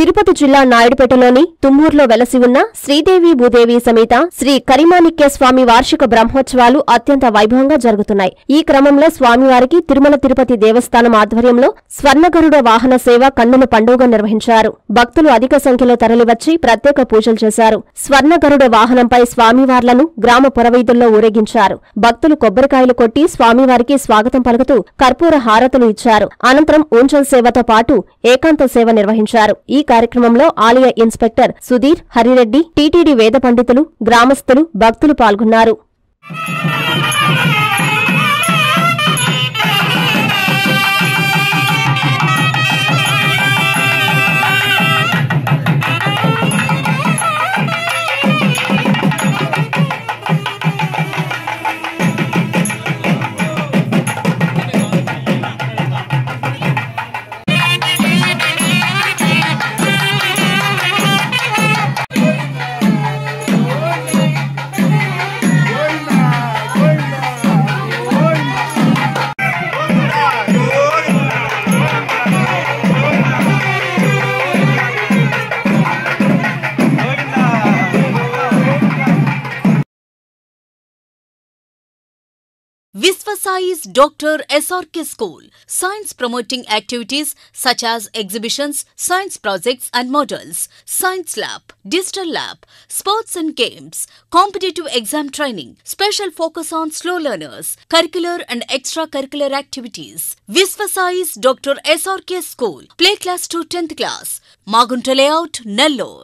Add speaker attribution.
Speaker 1: తిరుపతి జిల్లా నాయుడుపేటలోని తుమ్మూరులో వెలసి ఉన్న శ్రీదేవి భూదేవి సమేత శ్రీ కరిమాణిక్య స్వామి వార్షిక బ్రహ్మోత్సవాలు అత్యంత వైభవంగా జరుగుతున్నాయి ఈ క్రమంలో స్వామివారికి తిరుమల తిరుపతి దేవస్థానం ఆధ్వర్యంలో స్వర్ణగరుడ వాహన సేవ కన్నుల పండుగ నిర్వహించారు భక్తులు అధిక సంఖ్యలో తరలివచ్చి ప్రత్యేక పూజలు చేశారు స్వర్ణగరుడ వాహనంపై స్వామివార్లను గ్రామ పురవీధుల్లో ఊరేగించారు భక్తులు కొబ్బరికాయలు కొట్టి స్వామివారికి స్వాగతం పలుకుతూ కర్పూర హారతులు ఇచ్చారు అనంతరం ఊంచల్ సేవతో పాటు ఏకాంత సేవ నిర్వహించారు ఈ కార్యక్రమంలో ఆలయ ఇన్స్పెక్టర్ సుధీర్ హరిరెడ్డి టీటీడీ వేద పండితులు గ్రామస్తులు భక్తులు పాల్గొన్నారు
Speaker 2: Visvasai's Dr. SRK School. Science promoting activities such as exhibitions, science projects and models, science lab, digital lab, sports and games, competitive exam training, special focus on slow learners, curricular and extracurricular activities. Visvasai's Dr. SRK School. Play class to 10th class. Magunta layout, Nellore.